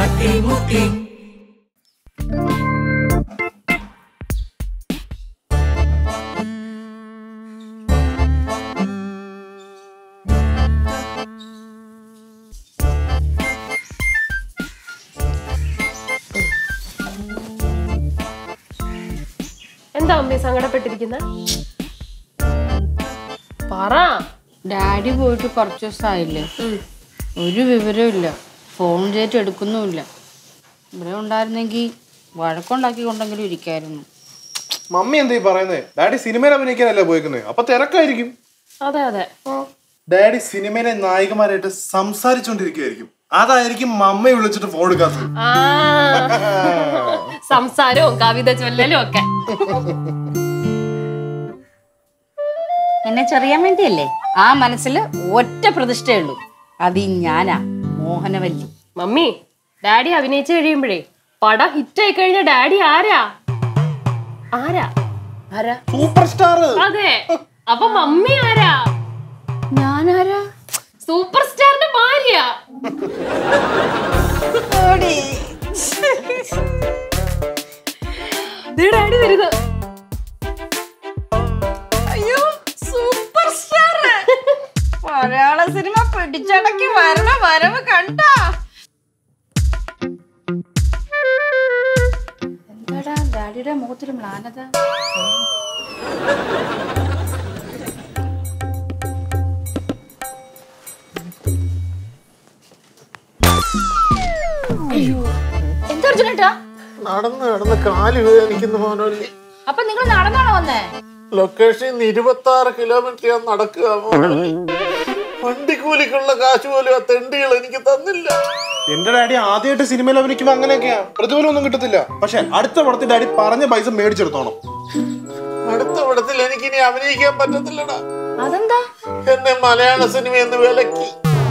തട്ടിമുട്ടി എന്താ അമ്മേ സങ്കടപ്പെട്ടിരിക്കുന്ന പറ ഡാഡി പോയിട്ട് കുറച്ച് ദിവസമായില്ലേ ഒരു വിവരവും ഇല്ല ഫോൺ ചെയ്തിട്ട് എടുക്കുന്നുമില്ല ഇവിടെ ഉണ്ടായിരുന്നെങ്കിൽ വഴക്കുണ്ടാക്കി കൊണ്ടെങ്കിലും ഇരിക്കായിരുന്നു മമ്മി എന്താ ഈ പറയുന്നത് ഡാഡി സിനിമയിൽ അഭിനയിക്കാനല്ലേ പോയിക്കുന്നത് അപ്പൊ തിരക്കായിരിക്കും അതെ അതെ ഡാഡി സിനിമയിലെ നായികമാരായിട്ട് സംസാരിച്ചോണ്ടിരിക്കുകയായിരിക്കും അതായിരിക്കും മമ്മയെ വിളിച്ചിട്ട് ഫോൺ എടുക്കാത്തത് ആ സംസാരവും കവിത ചൊല്ലലും ഒക്കെ എന്നെ ചെറിയാൻ വേണ്ടിയല്ലേ ആ മനസ്സിൽ ഒറ്റ പ്രതിഷ്ഠയേ ഉള്ളൂ അത് ഈ ഞാനാ മോഹനവല്ലി മമ്മി ഡാഡി അഭിനയിച്ചു കഴിയുമ്പോഴേ പടം ഹിറ്റായി കഴിഞ്ഞ ഡാഡി ആരാ ആരാ ആരാ സൂപ്പർ സ്റ്റാർ അതെ അപ്പൊ മമ്മി ആരാ ഞാനാരാ സൂപ്പർ സ്റ്റാറിന്റെ ഭാര്യ ദേ ഡാഡി വരുന്നത് അയ്യോ സൂപ്പർ സ്റ്റാർ മലയാള സിനിമ പിടിച്ചടക്കി വരണ വരവ് കണ്ടാ എന്താടാ ഡാഡിയുടെ മുഖത്തൊരു മ്ലാനത എന്താ അർജുനേട്ടാ നടന്ന് നടന്ന് കാല് വേദനിക്കുന്ന മോനല്ലേ അപ്പൊ നിങ്ങൾ നടന്നാണോ വന്നേ ലൊക്കേഷൻ ഇരുപത്തി ആറ് കിലോമീറ്റർ ഞാൻ നടക്കുക മോനല്ലേ വണ്ടിക്കൂലിക്കുള്ള കാശ് പോലും ആ തെണ്ടികൾ എനിക്ക് തന്നില്ല എന്റെ ഡാഡി ആദ്യമായിട്ട് സിനിമയിൽ അഭിനയിക്കുമ്പോ അങ്ങനെയൊക്കെയാ പ്രതിഫലം ഒന്നും കിട്ടത്തില്ല പക്ഷെ അടുത്ത പടത്തിൽ ഡാഡി പറഞ്ഞ പൈസ മേടിച്ചെടുത്തോണം അടുത്ത പടത്തിൽ എനിക്കിനി അഭിനയിക്കാൻ പറ്റത്തില്ലടാ അതെന്താ എന്നെ മലയാള സിനിമ എന്ന് വിലക്കി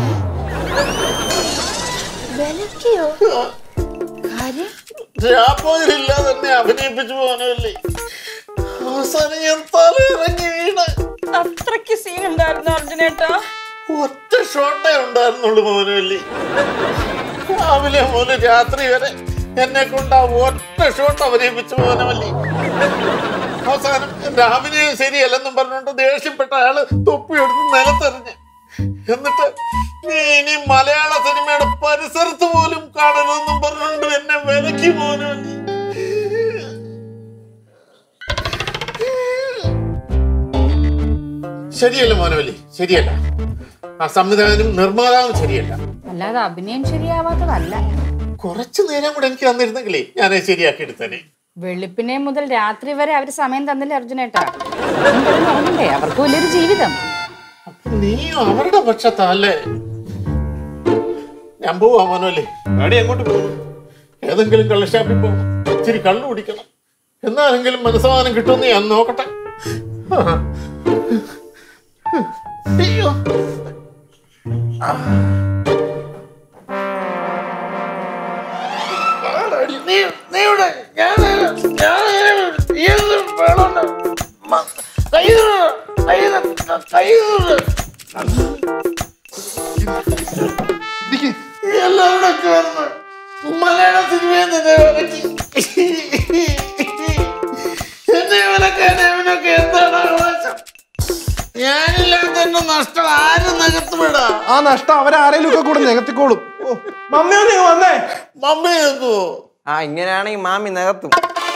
വിലക്കിയോ കാര്യം രാപ്പോയിലില്ലാതെ എന്നെ അഭിനയിപ്പിച്ചു പോകാനല്ലേ അവസാനം ഞാൻ തലയിറങ്ങി വീണ് അത്രയ്ക്ക് സീൻ ഉണ്ടായിരുന്നു അർജുനേട്ടാ ഒറ്റ ഷോട്ടേ ഉണ്ടായിരുന്നുള്ളൂ മോനല്ലി രാവിലെ മുതൽ രാത്രി വരെ എന്നെ കൊണ്ട് ആ ഒറ്റ ഷോട്ട് അഭിനയിപ്പിച്ചു മോനമല്ലി അവസാനം എന്റെ അഭിനയം ശരിയല്ലെന്നും പറഞ്ഞുകൊണ്ട് ദേഷ്യപ്പെട്ട അയാള് തൊപ്പിയെടുത്ത് നിലത്തെറിഞ്ഞ് എന്നിട്ട് നീ ഇനി മലയാള സിനിമയുടെ പരിസരത്ത് പോലും കാണരുതെന്നും പറഞ്ഞുകൊണ്ട് എന്നെ വിലക്കി മോനമല്ലി ശരിയല്ല മോനവല്ലി ശരിയല്ല ആ സംവിധാനം നിർമ്മാതാവും ശരിയല്ല അല്ലാതെ അഭിനയം ശരിയാവാത്തതല്ല കുറച്ചു നേരം കൂടെ എനിക്ക് തന്നിരുന്നെങ്കിലേ ഞാനത് ശരിയാക്കി എടുത്തേനെ വെളുപ്പിനെ മുതൽ രാത്രി വരെ അവര് സമയം തന്നില്ലേ അർജുനേട്ടാ അതും കിടന്ന് ഉറങ്ങണ്ടേ? അവർക്ക് വലിയൊരു ജീവിതം നീയും അവരുടെ പക്ഷത്തല്ലേ ഞാൻ പോവാ മോനോല്ലേ ഡാഡി എങ്ങോട്ട് പോകും ഏതെങ്കിലും കള്ളഷാപ്പിൽ പോകണം ഇച്ചിരി കള്ളു കുടിക്കണം എന്നാലെങ്കിലും മനസ്സമാനം കിട്ടുമെന്ന് ഞാൻ നോക്കട്ടെ ആ. അയ്യോ ആടാടി, നീ നീ ഇവിടെ ഞാൻ ഞാൻ എന്ത് വേണം കൈ കൈ കൈ എല്ലാവരും ചേർന്ന് മലയാള സിനിമയിൽ നിന്ന് വിലക്കി എന്നെ വിലക്കാൻ അവനൊക്കെ എന്താണ് അവകാശം ഞാനില്ലാതെ എന്നെ നഷ്ടം ആരും നികത്തുവിടാ ആ നഷ്ടം അവരാരേലും ഒക്കെ കൂടെ നികത്തിക്കോളും ഓ, മമ്മി ഒന്ന് ഇങ്ങ് വന്നേ മമ്മി നിൽക്കുവോ ആ ഇങ്ങനെയാണെങ്കിൽ മാമി നികത്തും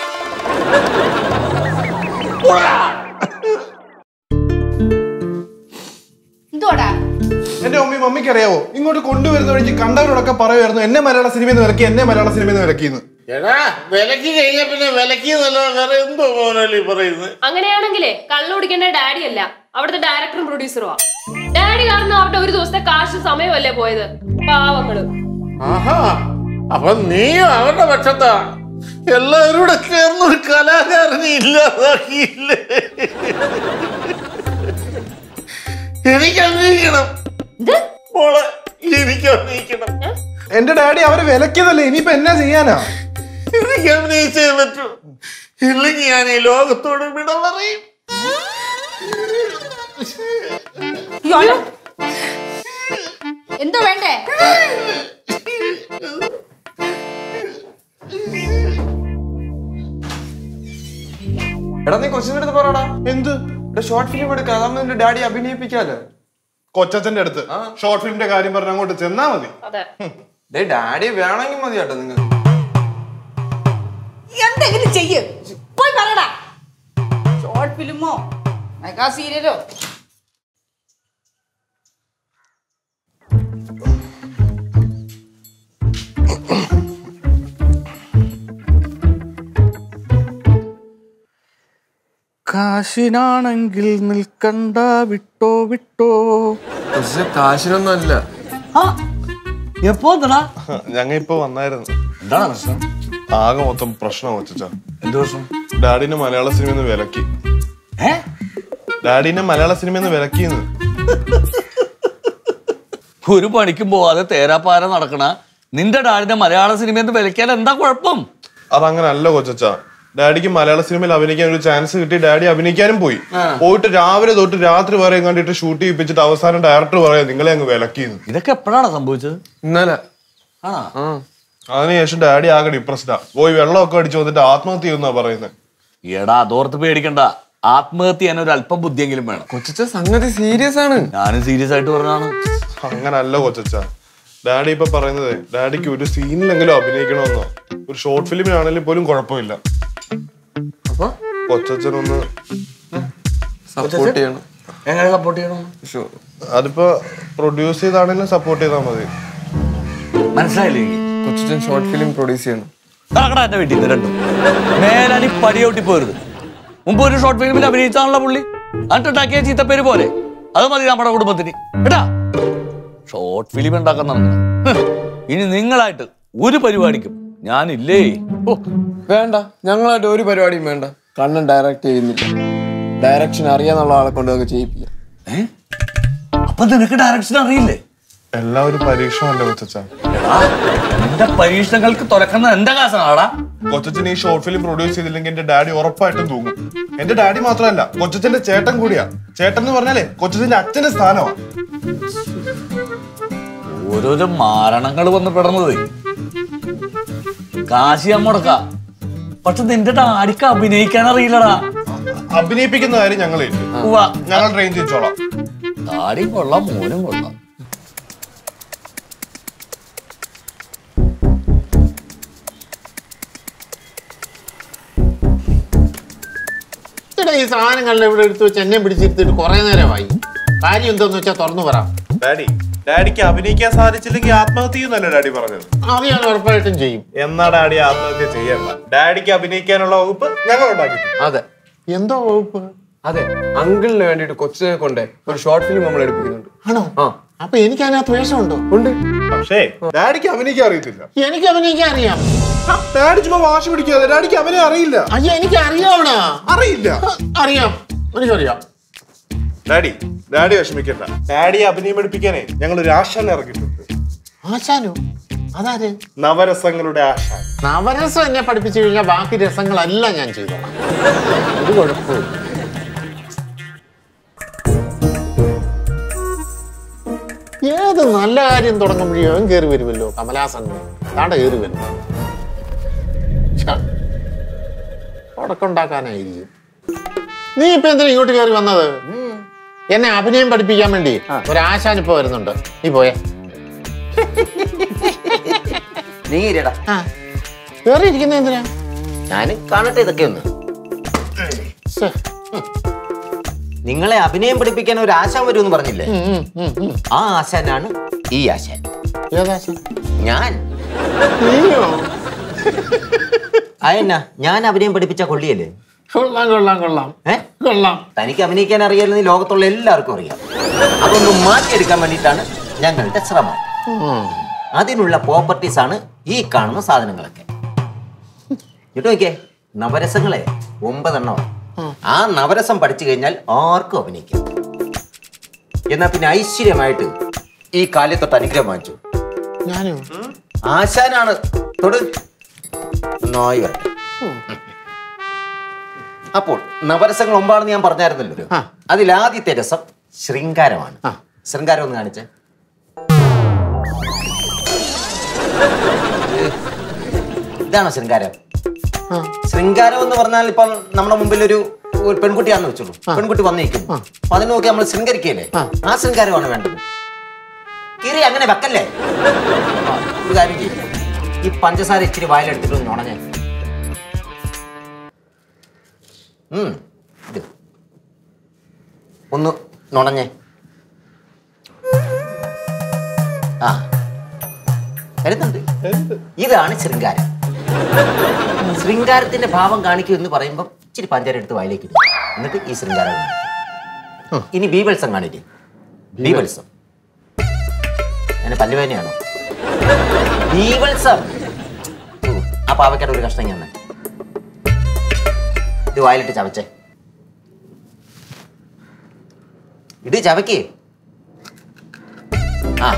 എന്തുവാടാ എന്റെ മമ്മി മമ്മിക്ക് അറിയാവോ ഇങ്ങോട്ട് കൊണ്ടുവരുന്ന വഴിക്ക് കണ്ടവരോടൊക്കെ പറയുമായിരുന്നു എന്നെ മലയാള സിനിമയിൽ നിന്ന് വിലക്കി എന്നെ മലയാള സിനിമയിൽ നിന്ന് വിലക്കിന്ന് എടാ വിലക്കി കഴിഞ്ഞ പിന്നെ വിലക്കി എന്നല്ല വേറെ എന്തോ മോനല്ലേ പറയുന്നത് അങ്ങനെയാണെങ്കിലേ കള്ളു കുടിക്കേണ്ട ഡാഡി അല്ല അവിടുത്തെ ഡയറക്ടറും പ്രൊഡ്യൂസറുമാ ഡാഡി കാരണം അവരുടെ ഒരു ദിവസത്തെ കാശ് സമയമല്ലേ പോയത് പാവങ്ങള് ആഹാ അപ്പൊ നീയും അവരുടെ പക്ഷത്താ എല്ലാവരും കൂടെ ചേർന്ന് ഒരു കലാകാരനെ ഇല്ലാതാക്കിയില്ലേ എനിക്ക് അഭിനയിക്കണം മോളെ എനിക്ക് അഭിനയിക്കണം എന്റെ ഡാഡി അവരെ വിലക്കിയതല്ലേ ഇനിയിപ്പോ എന്നാ ചെയ്യാനാ എനിക്ക് അഭിനയിച്ചേ പറ്റൂ ഇല്ലെങ്കിൽ ഞാൻ ഈ ലോകത്തോട് വിട പറയും എന്തോ വേണ്ടേ എടാ നീ കൊച്ചിന്റെ അടുത്ത് പറയടാ എന്ത് എടാ ഷോർട്ട് ഫിലിം എടുക്കാം അതാകുമ്പോ നിന്റെ ഡാഡി അഭിനയിപ്പിക്കാലോ കൊച്ചച്ഛന്റെ അടുത്ത് ഷോർട്ട് ഫിലിമിന്റെ കാര്യം പറഞ്ഞ് അങ്ങോട്ട് ചെന്നാ മതി അതെ ഡേ ഡാഡി വേണമെങ്കിൽ മതി കേട്ടോ നിങ്ങൾ എന്തെങ്കിലും ചെയ്യ് പോയി പറയടാ ഷോർട്ട് ഫിലിമോ മെഗാ സീരിയലോ കാശിനാണെങ്കിൽ നിൽക്കണ്ട വിട്ടോ വിട്ടോ പക്ഷെ കാശിനൊന്നും അല്ല ആ എപ്പോ എന്താ ഞങ്ങ ഇപ്പൊ വന്നായിരുന്നു എന്താണ് പ്രശ്നം ആകെ മൊത്തം പ്രശ്നം കൊച്ചാ എന്ത് പ്രശ്നം ഡാഡിനെ മലയാള സിനിമയിൽ നിന്ന് വിലക്കി ഏ ഡാഡിനെ മലയാള സിനിമയിൽ നിന്ന് വിലക്കിന്ന് ഒരു പണിക്കും പോവാതെ തേരാപ്പാര നടക്കണ നിന്റെ ഡാഡിന്റെ മലയാള സിനിമയിൽ നിന്ന് വിലക്കാൻ എന്താ കുഴപ്പം അതങ്ങനെ അല്ല കൊച്ചച്ച ഡാഡിക്ക് മലയാള സിനിമയിൽ അഭിനയിക്കാൻ ഒരു ചാൻസ് കിട്ടി ഡാഡി അഭിനയിക്കാനും പോയി പോയിട്ട് രാവിലെ തൊട്ട് രാത്രി വരെ കണ്ടിട്ട് ഷൂട്ട് ചെയ്യിപ്പിച്ചിട്ട് അവസാനം ഡയറക്ടർ പറയാ നിങ്ങളെ അങ്ങ് വിലക്കിന്ന് ഇതൊക്കെ എപ്പോഴാണ് സംഭവിച്ചത് ഇന്നലെ ആണോ ആ അതിനുശേഷം ഡാഡി ആകെ ഡിപ്രസ്ഡാ പോയി വെള്ളമൊക്കെ അടിച്ചു വന്നിട്ട് ആത്മഹത്യ ചെയ്യുന്നാ പറയുന്നത് എടാ അതോർത്ത് പേടിക്കണ്ട ആത്മഹത്യ ചെയ്യാൻ ഒരു അല്പം ബുദ്ധിയെങ്കിലും വേണം കൊച്ചിച്ച സംഗതി സീരിയസ് ആണ് ഞാനും സീരിയസ് ആയിട്ട് പറഞ്ഞാണ് അങ്ങനല്ല കൊച്ചച്ച ഡാഡി ഇപ്പൊ പറയുന്നത് ഡാഡിക്ക് ഒരു സീനിലെങ്കിലും അഭിനയിക്കണമെന്നോ ഒരു ഷോർട്ട് ഫിലിമിനാണെങ്കിലും പോലും കുഴപ്പമില്ല അപ്പൊ കൊച്ചച്ഛനൊന്ന് സപ്പോർട്ട് ചെയ്യണം എങ്ങനെ സപ്പോർട്ട് ചെയ്യണം ഷോ അതിപ്പോ പ്രൊഡ്യൂസ് ചെയ്താണെങ്കിലും സപ്പോർട്ട് ചെയ്താൽ മതി മനസ്സിലായില്ലേ എനിക്ക്? കൊച്ചിച്ചൻ ഷോർട്ട് ഫിലിം പ്രൊഡ്യൂസ് ചെയ്യണം നടക്കടാ എന്റെ വീട്ടിൽ നിന്ന് രണ്ടും മേലാനി പടിയോട്ടി പോരുത് മുമ്പ് ഒരു ഷോർട്ട് ഫിലിമിൽ അഭിനയിച്ചാണല്ലോ പുള്ളി എന്നിട്ടുണ്ടാക്കിയ ചീത്തപ്പേര് പോലെ അത് മതി നമ്മുടെ കുടുംബത്തിന് കേട്ടാ ഷോർട്ട് ഫിലിം ഉണ്ടാക്കാൻ നടക്കണം ഹ്. ഇനി നിങ്ങളായിട്ട് ഒരു പരിപാടിക്കും ഞാനില്ലേ ഓ വേണ്ട ഞങ്ങളായിട്ട് ഒരു പരിപാടിയും വേണ്ട കണ്ണൻ ഡയറക്റ്റ് ചെയ്യുന്നില്ല ഡയറക്ഷൻ അറിയാന്നുള്ള ആളെ കൊണ്ട് നമുക്ക് ചെയ്യിപ്പിക്കാം ഏ അപ്പൊ നിനക്ക് ഡയറക്ഷൻ അറിയില്ലേ എല്ലാം ഒരു പരീക്ഷണമല്ലേ കൊച്ചച്ച എടാ എന്റെ പരീക്ഷണങ്ങൾക്ക് തുറക്കുന്ന എന്റെ കാശാടാ കൊച്ചച്ഛൻ ഈ ഷോർട്ട് ഫിലിം പ്രൊഡ്യൂസ് ചെയ്തില്ലെങ്കിൽ എന്റെ ഡാഡി ഉറപ്പായിട്ടും തൂങ്ങും എന്റെ ഡാഡി മാത്രമല്ല കൊച്ചച്ഛന്റെ ചേട്ടൻ കൂടിയാ ചേട്ടൻ എന്ന് പറഞ്ഞാലേ കൊച്ചച്ഛന്റെ അച്ഛന്റെ സ്ഥാനമാ ഓരോരോ മാരണങ്ങൾ വന്ന് പെടുന്നത് കാശി മുടക്ക പക്ഷെ നിന്റെ ഡാഡിക്ക് അഭിനയിക്കാൻ അറിയില്ലടാ അഭിനയിപ്പിക്കുന്ന കാര്യം ഞങ്ങൾ ഉവ്വ. ഞങ്ങൾ ട്രെയിൻ ചെയ്തോളാം ഡാഡിയും കൊള്ളാം മോനും കൊള്ളാം എടാ ഈ സാധനങ്ങളുടെ ഇവിടെ എടുത്തു വെച്ച് എന്നെ പിടിച്ചിരുത്തിട്ട് കുറെ നേരമായി കാര്യം എന്താന്ന് വെച്ചാൽ തുറന്നു പറ ഡാഡി ഡാഡിക്ക് അഭിനയിക്കാൻ സാധിച്ചില്ലെങ്കിൽ ആത്മഹത്യ ചെയ്യുന്നല്ലേ ഡാഡി പറഞ്ഞത് അത് ഞാൻ ഉറപ്പായിട്ടും ചെയ്യും എന്നാ ഡാഡി ആത്മഹത്യ ചെയ്യണ്ട ഡാഡിക്ക് അഭിനയിക്കാനുള്ള വകുപ്പ് ഞങ്ങൾ ഉണ്ടാക്കി അതെ എന്തോ വകുപ്പ് അതെ അങ്കിളിന് വേണ്ടിയിട്ട് കൊച്ചിനെ കൊണ്ട് ഒരു ഷോർട്ട് ഫിലിം നമ്മൾ എടുപ്പിക്കുന്നുണ്ട് ആണോ ആ അപ്പൊ എനിക്ക് അതിനകത്ത് വേഷമുണ്ടോ ഉണ്ട് പക്ഷേ ഡാഡിക്ക് അഭിനയിക്കാൻ അറിയത്തില്ല എനിക്ക് അഭിനയിക്കാൻ അറിയാം ആ, ഡാഡി ചുമ്മാ വാശി പിടിക്കാതെ ഡാഡിക്ക് അഭിനയം അറിയില്ല അയ്യോ എനിക്ക് അറിയാവണ അറിയില്ല അറിയാം എനിക്കറിയാം ഡാഡി ഡാഡി വിഷമിക്കണ്ട ഡാഡി അഭിനയം പഠിപ്പിക്കാനേ ഞങ്ങൾ ഒരു ആശാൻ ഇറക്കിയിട്ടുണ്ട് ആശാനോ അതാര് നവരസങ്ങളുടെ ആശാൻ നവരസം എന്നെ പഠിപ്പിച്ചു കഴിഞ്ഞാൽ ബാക്കി രസങ്ങളെല്ലാം ഞാൻ ചെയ്തോളാം ഒരു കുഴപ്പമില്ല ഏത് നല്ല കാര്യം തുടങ്ങുമ്പോഴേ അവൻ കയറി വരുമല്ലോ കമലാസൻ താണ്ട കയറി വരും ഉടക്കുണ്ടാക്കാനായിരിക്കും നീ ഇപ്പൊ എന്തിനാ ഇങ്ങോട്ട് കയറി വന്നത് എന്നെ അഭിനയം പഠിപ്പിക്കാൻ വേണ്ടി ഒരു ആശാൻ ഇപ്പൊ വരുന്നുണ്ട് നീ പോയേ നീ ഇരടാ ആ കയറി ഇരിക്കുന്ന എന്തിനാ ഞാൻ കാണട്ടെ ഇതൊക്കെ ഒന്ന് ശ്ശെ. നിങ്ങളെ അഭിനയം പഠിപ്പിക്കാൻ ഒരു ആശാൻ വരുമെന്ന് പറഞ്ഞില്ലേ ഉം, ഉം, ഉം, ഉം. ആ ആശാനാണ് ഈ ആശാൻ ഏതാശാൻ ഞാൻ നീയോ അതെന്നാ ഞാൻ അഭിനയം പഠിപ്പിച്ച കൊള്ളിയല്ലേ കൊള്ളാം കൊള്ളാം കൊള്ളാം ഏ കൊള്ളാം തനിക്ക് അഭിനയിക്കാൻ അറിയാമെന്ന് ഈ ലോകത്തുള്ള എല്ലാവർക്കും അറിയാം അതൊന്ന് മാറ്റിയെടുക്കാൻ വേണ്ടിയിട്ടാണ് ഞങ്ങളുടെ ശ്രമം ഉം. അതിനുള്ള പ്രോപ്പർട്ടീസ് ആണ് ഈ കാണുന്ന സാധനങ്ങളൊക്കെ കേട്ടോ നോക്കിയേ നവരസങ്ങളെ ഒമ്പതെണ്ണമാണ് ആ നവരസം പഠിച്ചു കഴിഞ്ഞാൽ ആർക്കും അഭിനയിക്കാം എന്നാ പിന്നെ ഐശ്വര്യമായിട്ട് ഈ കാലത്തൊട്ട് അനുഗ്രഹം വാങ്ങിച്ചു ഞാനോ ആശാനാണ് തൊട് നായി വരട്ടെ അപ്പോൾ നവരസങ്ങൾ ഒമ്പാണെന്ന് ഞാൻ പറഞ്ഞായിരുന്നല്ലോ ആ. അതിലാദ്യത്തെ രസം ശൃംഗാരമാണ് ആ. ശൃംഗാരം ഒന്ന് കാണിച്ചേ ഇതാണോ ശൃംഗാരം ആ. ശൃംഗാരം എന്ന് പറഞ്ഞാൽ ഇപ്പം നമ്മുടെ മുമ്പിൽ ഒരു ഒരു പെൺകുട്ടിയാന്ന് വെച്ചോളൂ പെൺകുട്ടി വന്നിരിക്കുന്നു അപ്പൊ അതിനെ നോക്കി നമ്മൾ ശൃംഗരിക്കല്ലേ ആ ശൃംഗാരമാണ് വേണ്ടത് കിരി അങ്ങനെ വെക്കല്ലേ ആ, ഒരു കാര്യം ചെയ്യും ഈ പഞ്ചസാര ഇച്ചിരി വായിലെടുത്തിട്ട് ഒന്ന് ഉണഞ്ഞേ ഉം, ഇത്. ഒന്ന് നുണഞ്ഞേ ആ വരുന്നുണ്ട് ഇതാണ് ശൃംഗാരം ശൃംഗാരത്തിന്റെ ഭാവം കാണിക്കൂ എന്ന് പറയുമ്പോൾ ഇച്ചിരി പഞ്ചാര എടുത്ത് വായിലേക്ക് ഇടും എന്നിട്ട് ഈ ശൃംഗാരം കാണിക്കും ഇനി ബീവത്സം കാണിക്കും ബീവത്സം എന്നെ പല്ലുവേനയാണോ ബീവത്സം ഉം, ആ പാവയ്ക്കയുടെ ഒരു കഷ്ണം ഞാൻ ഇത് വായിലിട്ട് ചവച്ചേ ഇത് ചവയ്ക്ക് ആ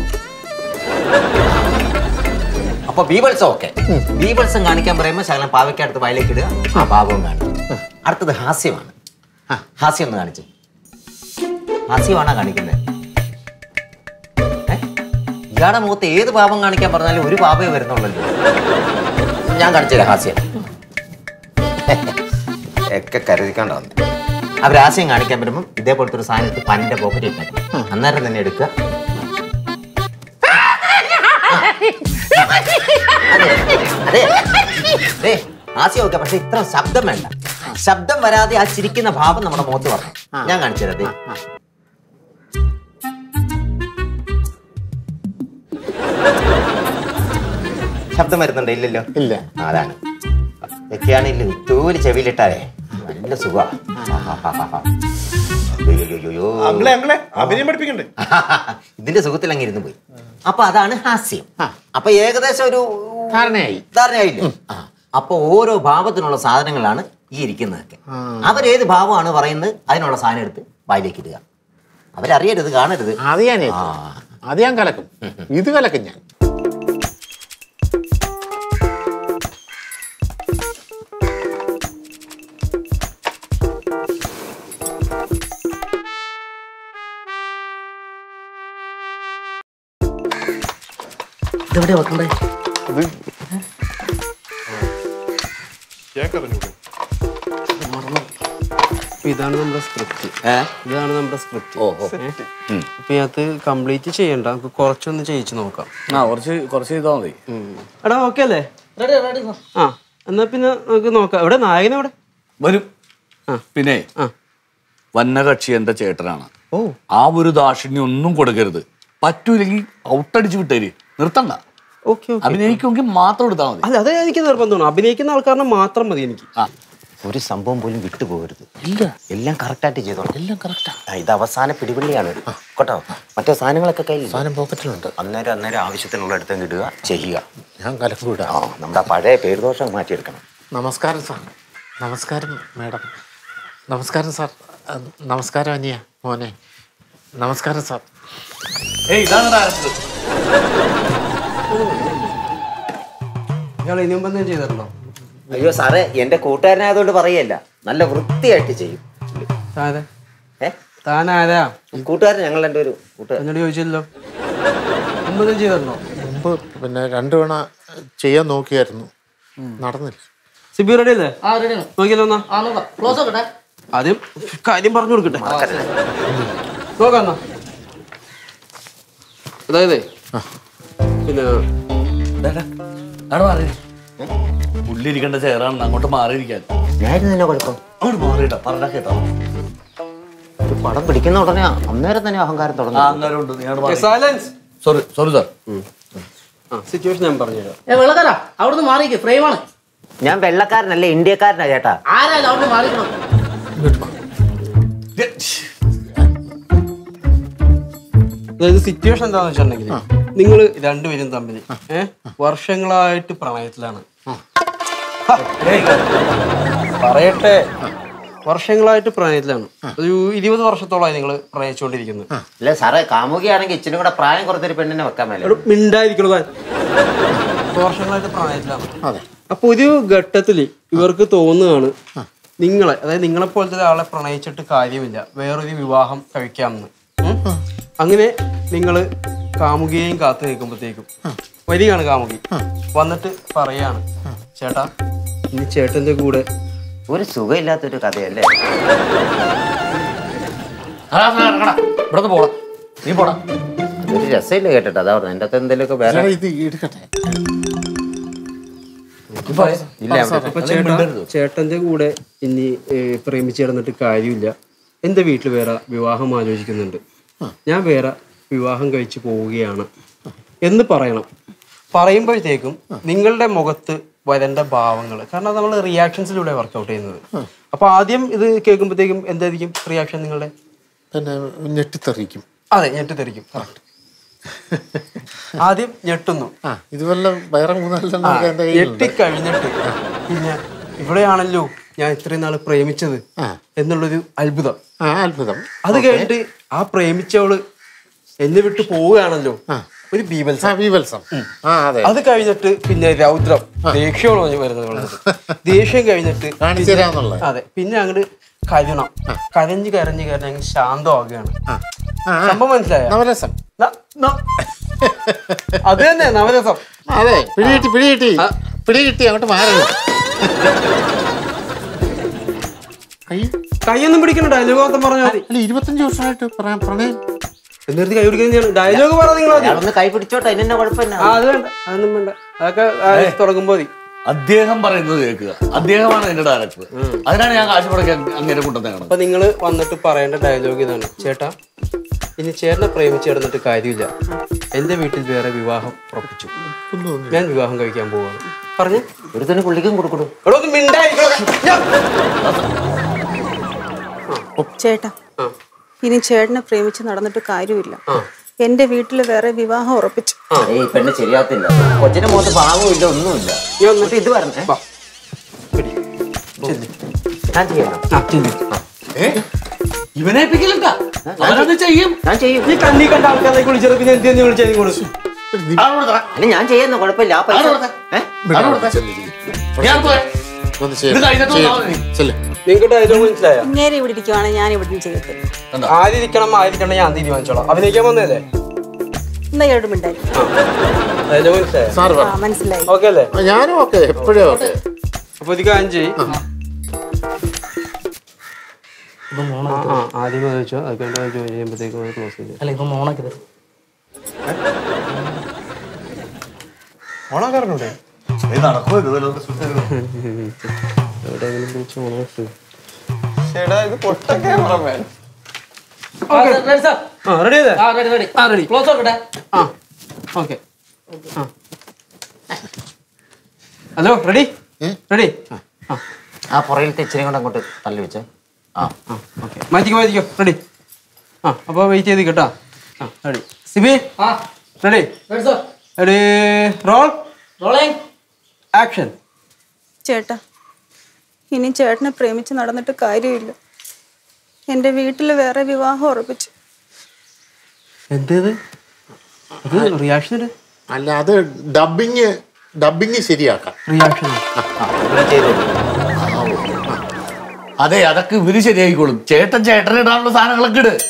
അപ്പൊ ബീവത്സം ഓക്കെ ബീവത്സം കാണിക്കാൻ പറയുമ്പോൾ ശകലം പാവയ്ക്കടുത്ത് വായിലേക്ക് ഇടുക ആ ഭാവവും കാണിക്കും അടുത്തത് ഹാസ്യമാണ് ഹാസ്യം ഒന്ന് കാണിച്ചു ഹാസ്യമാണോ കാണിക്കുന്നത് ഏ? ഇയാളുടെ മുഖത്ത് ഏത് പാപം കാണിക്കാൻ പറഞ്ഞാലും ഒരു പാപമേ വരുന്നുള്ളല്ലോ ഞാൻ കാണിച്ചുതരാം ഹാസ്യം ഒക്കെ കരുതിക്കാണ്ട് വന്നു അവർ ഹാസ്യം കാണിക്കാൻ വരുമ്പം ഇതേപോലത്തെ ഒരു സാധനത്ത് പനിന്റെ പോക്കറ്റ് ഇട്ടേക്കും അന്നേരം തന്നെ എടുക്കുക അതെ അതെ അതെ ഹാസ്യം ഒക്കെ പക്ഷെ ഇത്ര ശബ്ദം വേണ്ട ശബ്ദം വരാതെ ആ ചിരിക്കുന്ന ഭാവം നമ്മുടെ മുഖത്ത് പറഞ്ഞു ഞാൻ കാണിച്ചു തരാം ദേ. ശബ്ദം വരുന്നുണ്ടോ ഇല്ലല്ലോ ഇല്ല ആ, അതാണ് ഇതൊക്കെയാണെങ്കിൽ തൂല് ചെവിയിലിട്ടാലേ നല്ല സുഖ അങ്ങളെ അങ്ങളെ അഭിനയം പഠിപ്പിക്കണ്ടേ ഇതിന്റെ സുഖത്തിൽ അങ്ങ് ഇരുന്ന് പോയി അപ്പൊ അതാണ് ഹാസ്യം അപ്പൊ ഏകദേശം ഒരു ധാരണയായി ധാരണയായില്ലേ ആ. അപ്പൊ ഓരോ ഭാവത്തിനുള്ള സാധനങ്ങളാണ് ഈ ഇരിക്കുന്നതൊക്കെ അവരേത് ഭാവമാണ് പറയുന്നത് അതിനുള്ള സാധനം എടുത്ത് വായിലേക്ക് ഇടുക അവരറിയരുത് കാണരുത് അത് ഞാൻ ഏറ്റു. ആ. അത് ഞാൻ കലക്കും ഇത് കലക്കും ഞാൻ ഇതെവിടെ വെക്കണ്ടേ കേക്കറിഞ്ഞൂടെ അപ്പൊ ഇതാണ് നമ്മുടെ സ്ക്രിപ്റ്റ് ഇതാണ് നമ്മുടെ സ്ക്രിപ്റ്റ് ഓഹോ അപ്പൊ ഇതിനകത്ത് കംപ്ലീറ്റ് ചെയ്യണ്ട നമുക്ക് കുറച്ചൊന്ന് ചെയ്യിച്ച് നോക്കാം ആ കുറച്ച് കുറച്ച് ചെയ്താൽ മതി എടാ ഓക്കെ അല്ലേ ആ എന്നാ പിന്നെ നമുക്ക് നോക്കാം എവിടെ നായകൻ എവിടെ വരും ആ. പിന്നെ ആ വന്ന കക്ഷി എന്റെ ചേട്ടനാണ് ഓ ആ ഒരു ദാക്ഷിണ്യം ഒന്നും കൊടുക്കരുത് പറ്റൂലെങ്കിൽ ഔട്ടടിച്ച് വിട്ടേര് നിർത്തണ്ട ഓക്കെ ഓക്കെ അഭിനയിക്കുമെങ്കിൽ മാത്രം എടുത്താൽ മതി അല്ല അത് എനിക്ക് നിർബന്ധമാണ് അഭിനയിക്കുന്ന ആൾക്കാരനെ മാത്രം മതി എനിക്ക് ആ ഒരു സംഭവം പോലും വിട്ടുപോകരുത് ഇല്ല എല്ലാം കറക്റ്റായിട്ട് ചെയ്തോളാം എല്ലാം കറക്റ്റാ ഇത് അവസാന പിടിവള്ളിയാണ് കേട്ടോ മറ്റേ സാധനങ്ങളൊക്കെ കയ്യിൽ സാധനം പോക്കറ്റിലുണ്ട് അന്നേരം അന്നേരം ആവശ്യത്തിനുള്ള അടുത്ത് ഇടുക ചെയ്യുക ഞാൻ കലക്കൂടാ ആ നമ്മുടെ ആ പഴയ പേരുദോഷം മാറ്റിയെടുക്കണം നമസ്കാരം സാർ നമസ്കാരം മാഡം നമസ്കാരം സാർ അഹ് നമസ്കാരം അനിയ മോനെ നമസ്കാരം സാർ ഏയ് ഇതാണ് ഡയറക്ടർ ഇയാൾ ഇനി മുമ്പ് എന്തെങ്കിലും ചെയ്തിട്ടുണ്ടോ അയ്യോ സാറേ എന്റെ കൂട്ടുകാരനായതുകൊണ്ട് പറയല്ല നല്ല വൃത്തിയായിട്ട് ചെയ്യും താതെ ഏ താൻ ആരാ കൂട്ടുകാരൻ ഞങ്ങൾ എൻ്റെ ഒരു കൂട്ടുകാരൻ എന്നോട് ചോദിച്ചില്ലല്ലോ മുമ്പ് എന്തെങ്കിലും ചെയ്തിട്ടുണ്ടോ മുമ്പ് പിന്നെ രണ്ടു തവണ ചെയ്യാൻ നോക്കിയായിരുന്നു നടന്നില്ല സിബി റെഡി അല്ലേ നോക്കിയല്ലോ എന്നാ ആദ്യം കാര്യം പറഞ്ഞു കൊടുക്കട്ടെ നോക്കാം എന്നാ അതായത് പിന്നെ അവിടെ മാറി ഉള്ളിരിക്കേണ്ട ചെയറാണ് അങ്ങോട്ട് മാറിയിരിക്കാൻ ഞാനും തന്നെ കുഴപ്പം അങ്ങോട്ട് മാറിയിട്ടാ പറഞ്ഞ കേട്ടോ ഒരു പടം പിടിക്കുന്ന ഉടനെ അന്നേരം തന്നെ അഹങ്കാരം ആ തുടങ്ങും അന്നേരം ഉണ്ട് നീ സൈലൻസ് സോറി സോറി സാർ ആ സിറ്റുവേഷൻ ഞാൻ പറഞ്ഞുതരാം ഏ വെള്ളക്കാരാ അവിടുന്ന് മാറിക്ക് ഫ്രെയിമാണ് ഞാൻ വെള്ളക്കാരനല്ല ഇന്ത്യക്കാരനാ ചേട്ടാ ആരായാലും അവിടുന്ന് മാറിക്കണം അതായത് സിറ്റുവേഷൻ എന്താണെന്ന് വെച്ചിട്ടുണ്ടെങ്കിൽ നിങ്ങൾ രണ്ടുപേരും തമ്മിൽ ഏഹ് വർഷങ്ങളായിട്ട് പ്രണയത്തിലാണ് പറയട്ടെ വർഷങ്ങളായിട്ട് പ്രണയത്തിലാണ് ഒരു ഇരുപത് വർഷത്തോളമായി നിങ്ങൾ പ്രണയിച്ചുകൊണ്ടിരിക്കുന്നത് അല്ല സാറേ കാമുകിയാണെങ്കിൽ ഇച്ചിരി കൂടെ പ്രായം കുറച്ചൊരു പെണ്ണിനെ വെക്കാൻ മേലെ എടോ, മിണ്ടായിരിക്കണോ താൻ വർഷങ്ങളായിട്ട് പ്രണയത്തിലാണ് അതെ അപ്പൊ ഒരു ഘട്ടത്തിൽ ഇവർക്ക് തോന്നുകയാണ് നിങ്ങളെ അതായത് നിങ്ങളെ പോലത്തെ ഒരാളെ പ്രണയിച്ചിട്ട് കാര്യമില്ല വേറൊരു വിവാഹം കഴിക്കാമെന്ന് ഉം? അങ്ങനെ നിങ്ങൾ കാമുകിയെയും കാത്തു നിൽക്കുമ്പോഴത്തേക്കും വരികയാണ് കാമുകി വന്നിട്ട് പറയാണ് ചേട്ടാ ഇനി ചേട്ടന്റെ കൂടെ ഒരു സുഖമില്ലാത്തൊരു കഥയല്ലേ ഇവിടെ പോടാ നീ പോടാ ഒരു രസമില്ല കേട്ടിട്ട് അതാ പറഞ്ഞു എൻ്റെ അകത്ത് എന്തെങ്കിലുമൊക്കെ വേറെ ചേട്ടാ, ഇത് എടുക്കട്ടെ ഇല്ല അവിടെ അപ്പൊ ചേട്ടാ ചേട്ടന്റെ കൂടെ ഇനി ഏഹ്, പ്രേമിച്ച് കിടന്നിട്ട് കാര്യമില്ല എന്റെ വീട്ടിൽ വേറെ വിവാഹം ആലോചിക്കുന്നുണ്ട് ഞാൻ വേറെ വിവാഹം കഴിച്ചു പോവുകയാണ് എന്ന് പറയണം പറയുമ്പോഴത്തേക്കും നിങ്ങളുടെ മുഖത്ത് വരേണ്ട ഭാവങ്ങൾ കാരണം നമ്മൾ റിയാക്ഷൻസിലൂടെ വർക്കൗട്ട് ചെയ്യുന്നത് അപ്പൊ ആദ്യം ഇത് കേൾക്കുമ്പോഴത്തേക്കും എന്തായിരിക്കും റിയാക്ഷൻ നിങ്ങളുടെ പിന്നെ ഞെട്ടിത്തെറിക്കും അതെ ഞെട്ടിത്തെറിക്കും correct. ആദ്യം ഞെട്ടുന്നു ആ ഇതുവല്ല വേറെ മൂന്നാലെണ്ണം ആ, എൻ്റെ കയ്യിലുണ്ട് ഞെട്ടിക്കഴിഞ്ഞിട്ട് പിന്നെ ഇവിടെയാണല്ലോ ഞാൻ ഇത്രയും നാള് പ്രേമിച്ചത് ആ. എന്നുള്ളൊരു അത്ഭുതം ആ അത്ഭുതം അത് കഴിഞ്ഞിട്ട് ആ പ്രേമിച്ചവള് എന്നെ വിട്ട് പോവുകയാണല്ലോ ഒരു ആ ബീവത്സം വിവത്സം ആ അതെ അത് കഴിഞ്ഞിട്ട് പിന്നെ രൗദ്രം ദേഷ്യമാണ് വരുന്നത് വളരെ. ദേഷ്യം കഴിഞ്ഞിട്ട് കാണിച്ചു തരാന്നുള്ളത് അതെ പിന്നെ അങ്ങോട്ട് കരുണം കരഞ്ഞ് കരഞ്ഞ് കരഞ്ഞ് അങ്ങ് ശാന്തമാകുകയാണ് ആ, ആ. സംഭവം മനസ്സിലായ നവരസം അത് തന്നെ നവരസം അതെ പിടികിട്ടി പിടികിട്ടി പിടികിട്ടി അങ്ങോട്ട് മാറണം കൈ കൈയൊന്നും പിടിക്കണ്ട ഡയലോഗ് മാത്രം പറഞ്ഞാൽ മതി അല്ല ഇരുപത്തഞ്ച് വർഷമായിട്ട് പ്ര- പ്രണയം എന്നിട്ട് കൈ പിടിക്കുന്ന ഡയലോഗ് പറ നിങ്ങൾ ആദ്യം. അയാളൊന്ന് കൈ പിടിച്ചോട്ടെ അതിനെന്നെ കുഴപ്പമില്ല ആ അത് വേണ്ട അതൊന്നും വേണ്ട അതൊക്കെ ആ, തുടങ്ങുമ്പോ മതി അദ്ദേഹം പറയുന്നത് കേൾക്കുക അദ്ദേഹമാണ് എന്റെ ഡയറക്ടർ അതിനാണ് ഞാൻ കാശ് മുടക്കി അങ്ങനെ കൊണ്ടുവന്നേക്കണം അപ്പൊ നിങ്ങൾ വന്നിട്ട് പറയേണ്ട ഡയലോഗ് ഇതാണ് ചേട്ടാ ഇനി ചേട്ടനെ പ്രേമിച്ച് കിടന്നിട്ട് കാര്യമില്ല എന്റെ വീട്ടിൽ വേറെ വിവാഹം ഉറപ്പിച്ചു ഞാൻ വിവാഹം കഴിക്കാൻ പോവാണ് പറഞ്ഞു ഒരുത്തന്നെ പുള്ളിക്കും കൊടുക്കണു എടോ ഒന്ന് മിണ്ടായിരിക്കണം. ഞാൻ- ചേട്ടാ ഇനി ചേട്ടനെ പ്രേമിച്ച് നടന്നിട്ട് കാര്യമില്ല എന്റെ വീട്ടിൽ വേറെ വിവാഹം ഉറപ്പിച്ചു ഏയ് പെണ്ണ് ശരിയാത്തില്ല കൊച്ചിന്റെ മുഖത്ത് പാവവും ഇല്ല ഒന്നുമില്ല എന്നിട്ട് ഇത് പറഞ്ഞേ ഞാൻ ചെയ്യണം ആ, ചെല്ല്. ഇവനെ ഏൽപ്പിക്കലുണ്ടാ അവനത് ചെയ്യും ഞാൻ ചെയ്യും ഈ കണ്ണി കണ്ട ആൾക്കാരെ വിളിച്ചത് പിന്നെ എന്തിനു വിളിച്ചത് കൊടുത്തു അല്ല ഞാൻ ചെയ്യുന്ന കുഴപ്പമില്ല ആ പൈസ ഏ? ഞാൻ പോയെ. ഒന്ന് ഇത് ചെയ്യ്. കഴിഞ്ഞിട്ട് ചെയ്യ്. വന്നാ മതി. ചെല്ല്. നിങ്ങൾക്ക് ഡയലോഗ് മനസ്സിലായ ഇങ്ങേരെ ഇവിടെ ഇരിക്കുവാണെങ്കിൽ ഞാൻ ഇവിടെ ചെയ്യത്തില്ല ആരിക്കണം ആയിരിക്കണം ഞാൻ തീരുമാനിച്ചോളാം അഭിനയിക്കാൻ വന്നതല്ലേ എന്നാ ചേട്ടൻ മിണ്ടായി ഡയലോഗ് മനസ്സിലായ സാറ് പറ ആ മനസ്സിലായി ഓക്കെ അല്ലേ ആ, ഞാനും ഓക്കെ എപ്പോഴും ഓക്കെ അപ്പൊ ഇത് കാര്യം ചെയ്യ് ആ, ആ, ആദ്യം ചോദിച്ചോ അത് കഴിഞ്ഞ് ജോയിൻ ചെയ്യുമ്പോഴത്തേക്കും ക്ലോസ് ചെയ്ത് അല്ല ഇതൊന്ന് ഓണാക്കി തരും ഓണാക്കാറുണ്ടേ ഇത് നടക്കുമോ ഇത് വല്ലതും? എവിടെയെങ്കിലും വിളിച്ച് ഓണാക്ക് ചേട്ടാ ഇത് പൊട്ട ക്യാമറമാൻ റെഡി സാർ ആ റെഡി ചെയ്തേ ആ റെഡി റെഡി ആ റെഡി ക്ലോസ് നോക്കട്ടെ ആ ഓക്കെ ആ ഹലോ റെഡി റെഡി ആ ആ പുറകിലത്തെ ഇച്ചിരി കൂടെ അങ്ങോട്ട് തള്ളി വെച്ചേ ആ ആ ഓക്കെ മാറ്റിക്കോ മാറ്റിക്കോ റെഡി ആ അപ്പോൾ വെയിറ്റ് ചെയ്ത് കേട്ടോ ആ റെഡി സിബി ആ ready ready sir ready roll rolling action ചേട്ടാ ഇനി ചേട്ടനെ പ്രേമിച്ച് നടന്നിട്ട് കാര്യമില്ല എന്റെ വീട്ടിൽ വേറെ വിവാഹം ഉറപ്പിച്ചു എന്തേത് അത് റിയാക്ഷൻ ഇട് അല്ല അത് ഡബിങ് ഡബിങ് ശരിയാക്കാം റിയാക്ഷൻ അതെ അതൊക്കെ ഇവര് ശരിയായിക്കോളും ചേട്ടൻ ചേട്ടന് ഇടാനുള്ള സാധനങ്ങളൊക്കെ ഇട്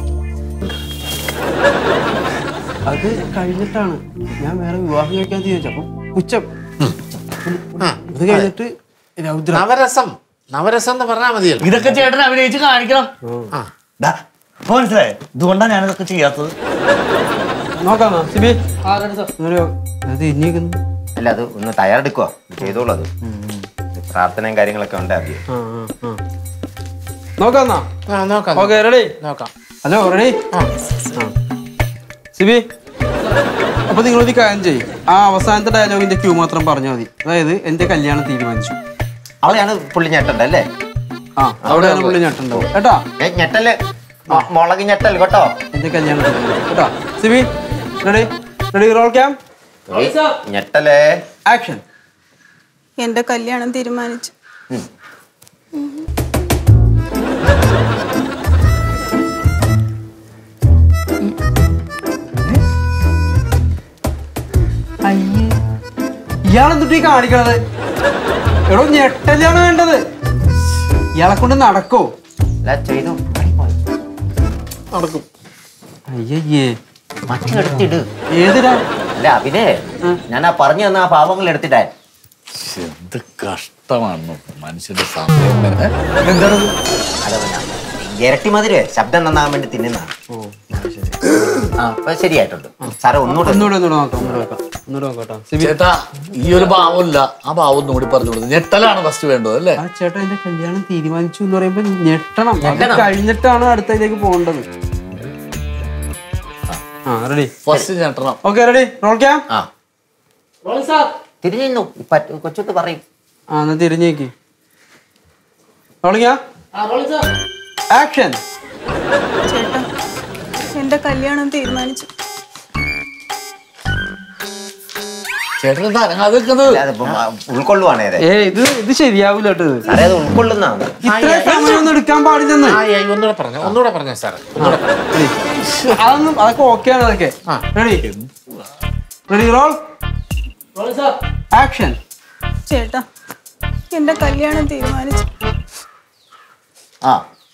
അത് കഴിഞ്ഞിട്ടാണ് ഞാൻ വേറെ വിവാഹം കഴിക്കാൻ തീരുമാനിച്ചു അപ്പം ഉച്ചം അത് കഴിഞ്ഞിട്ട് രൗദ്ര നവരസം നവരസം എന്ന് പറഞ്ഞാൽ മതിയല്ലോ ഇതൊക്കെ ചേട്ടൻ അഭിനയിച്ച് കാണിക്കണം ആ ദാ, ഇപ്പൊ മനസ്സിലായേ ഇതുകൊണ്ടാണ് ഞാനിതൊക്കെ ചെയ്യാത്തത് നോക്കാം സിബി ആ റെഡി സാർ ഒരു അത് ഇനിയിക്കുന്നു അല്ല അത് ഒന്ന് തയ്യാറെടുക്കുക ചെയ്തോളൂ അത് പ്രാർത്ഥനയും കാര്യങ്ങളൊക്കെ ഉണ്ട് ആദ്യം ആ ആ ആ നോക്കാം എന്നാ ആ നോക്കാം ഓക്കെ റെഡി നോക്കാം ഹലോ റെഡി ആ സിബി അപ്പൊ നിങ്ങളൊരു കാര്യം ചെയ്യും ആ അവസാനത്തെ ഡയലോഗിന്റെ ക്യൂ മാത്രം പറഞ്ഞാൽ മതി അതായത് എന്റെ കല്യാണം തീരുമാനിച്ചു അവിടെയാണ് പുള്ളി ഞെട്ടണ്ട അല്ലേ ആ അവിടെയാണ് പുള്ളി ഞെട്ടുണ്ടാവും കേട്ടാ ഏ, ഞെട്ടല് മൊ- മുളക് ഞെട്ടൽ കേട്ടോ എന്റെ കല്യാണം തീരുമാനിച്ചു കേട്ടാ Sibi ready ready roll cam ഞെട്ടലേ ആക്ഷൻ എന്റെ കല്യാണം തീരുമാനിച്ചു ഇയാളെന്തുട്ടി കാണിക്കണത് എടോ ഞെട്ടലാണ് വേണ്ടത് ഇയാളെ കൊണ്ട് നടക്കോ അല്ല ചെയ്തു നടക്കും അയ്യയ്യേ മറ്റെടുത്തിട് ഏതിടാ അല്ല അഭിനേ ഞാൻ ആ പറഞ്ഞു തന്ന ആ പാവങ്ങൾ എടുത്തിട്ടേ എന്ത് കഷ്ടം കഷ്ടമാണ് മനുഷ്യന്റെ സമയം തന്നെ. എന്താണത് ഇരട്ടി മധുരേ ശബ്ദം നന്നാകാൻ വേണ്ടി തിന്നുന്ന ആ അപ്പൊ ശരിയായിട്ടുണ്ട് സാറേ ഒന്നുകൂടെ ഒന്നുകൂടെ ഒന്നുകൂടെ നോക്കാം ഒന്നുകൂടെ നോക്കാം ഒന്നുകൂടെ നോക്കട്ടോ സിബി ചേട്ടാ ഈ ഒരു ഭാവമില്ല ആ ഭാവം ഒന്നും കൂടി പറഞ്ഞു കൊടുത്തു ഞെട്ടലാണ് ഫസ്റ്റ് വേണ്ടത് അല്ലേ ആ ചേട്ടാ എന്റെ കല്യാണം തീരുമാനിച്ചു എന്ന് പറയുമ്പോ ഞെട്ടണം അത് ഞെട്ടണം. കഴിഞ്ഞിട്ടാണ് അടുത്തതിലേക്ക് പോകേണ്ടത് ആ റെഡി ഫസ്റ്റ് ഞെട്ടണം ഓക്കെ റെഡി റോൾ ക്യാം ആ റോളിംഗ് സാർ തിരിഞ്ഞു കൊച്ചുത്ത് പറയും ആ എന്നാ തിരിഞ്ഞേക്ക് റോളിംഗ് ആ റോളിംഗ് സാർ ആക്ഷൻ ചേട്ടാ എന്റെ കല്യാണം തീരുമാനിച്ചു ചേട്ടൻ എന്താ അനങ്ങാതെ നിൽക്കുന്നത് അതിപ്പോ ഉൾക്കൊള്ളുവാണേ അതെ ഏ ഇത് ഇത് ശരിയാവൂല കേട്ടോ ഇത് സാറേ അത് ഉൾക്കൊള്ളുന്നതാണ് ഇത്ര സമയമൊന്നും എടുക്കാൻ പാടില്ലെന്ന് ആ ഏയ്, ഒന്നുകൂടെ പറഞ്ഞു ഒന്നുകൂടെ പറഞ്ഞു സാർ ഒന്നുകൂടെ പറഞ്ഞോ. അതൊന്നും അതൊക്കെ ഓക്കെയാണ് അതൊക്കെ ready ready roll rolling sir action ചേട്ടാ എന്റെ കല്യാണം തീരുമാനിച്ചു ആ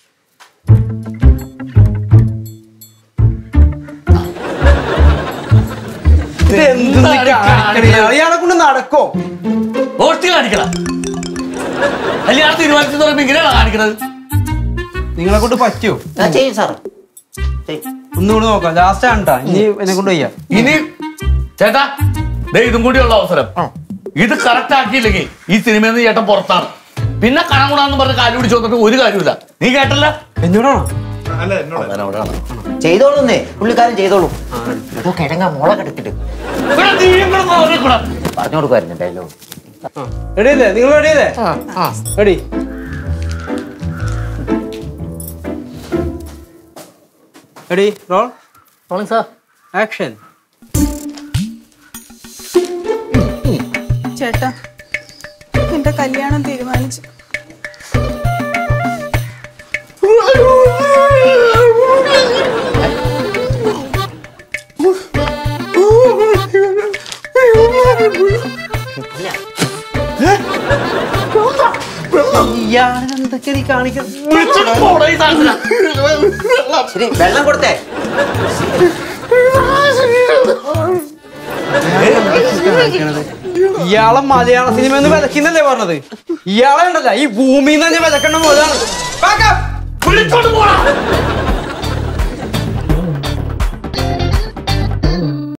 ഇത് എന്ത് ഇയാളെ കൊണ്ട് നടക്കോ ഗോഷ്ടി കാണിക്കണം കല്യാണം തീരുമാനിച്ചു പറയുമ്പോ ഇങ്ങനെയാണ് കാണിക്കണത് നിങ്ങളെ കൊണ്ട് പറ്റുമോ ആ, ചെയ്യും സാറ് ചെയ്യും. ഒന്നുകൂടി നോക്കാം ലാസ്റ്റ് ആണ് ട്ടാ. ഇനി എന്നെ കൊണ്ട് വയ്യ ഇനി ചേട്ടാ ദേ ഇതും കൂടിയുള്ള അവസരം ഇത് കറക്റ്റ് ആക്കിയില്ലെങ്കിൽ ഈ സിനിമയിൽ നിന്ന് ചേട്ടൻ പുറത്താണ് പിന്നെ കണകുണാന്ന് പറഞ്ഞ് കാല് പിടിച്ചു വന്നിട്ട് ഒരു കാര്യമില്ല നീ കേട്ടല്ല എന്നോടാണോ അല്ല എന്നോട് അവനവിടെയാണ്. ചെയ്തോളൂന്നേ പുള്ളിക്കാരൻ ചെയ്തോളൂ ഇതോ കിഴങ്ങ മുളക് എടുത്തിട്ട് ഇവിടെ നീയും കൂടെ നോക്കിക്കൂടാ. പറഞ്ഞു കൊടുക്കുമായിരുന്നു ഡയലോഗ് റെഡി അല്ലേ നിങ്ങൾ റെഡി അല്ലേ ready ready roll rolling sir action ചേട്ടാ എന്റെ കല്യാണം തീരുമാനിച്ചു ഇയാൾ എന്തൊക്കെ നീ കാണിക്കുന്നത് വിളിച്ചിട്ട് പോടാ ഈ സാധനം. ശരി വെള്ളം കൊടുത്തേ ഇയാളെ മലയാള സിനിമ എന്ന് വിലക്കുന്നല്ലേ പറഞ്ഞത് ഇയാളെ ഉണ്ടല്ല ഈ ഭൂമിയിൽ നിന്ന് തന്നെ വിലക്കണ്ട മുതലാണ് വിളിച്ചോണ്ട് പോടാ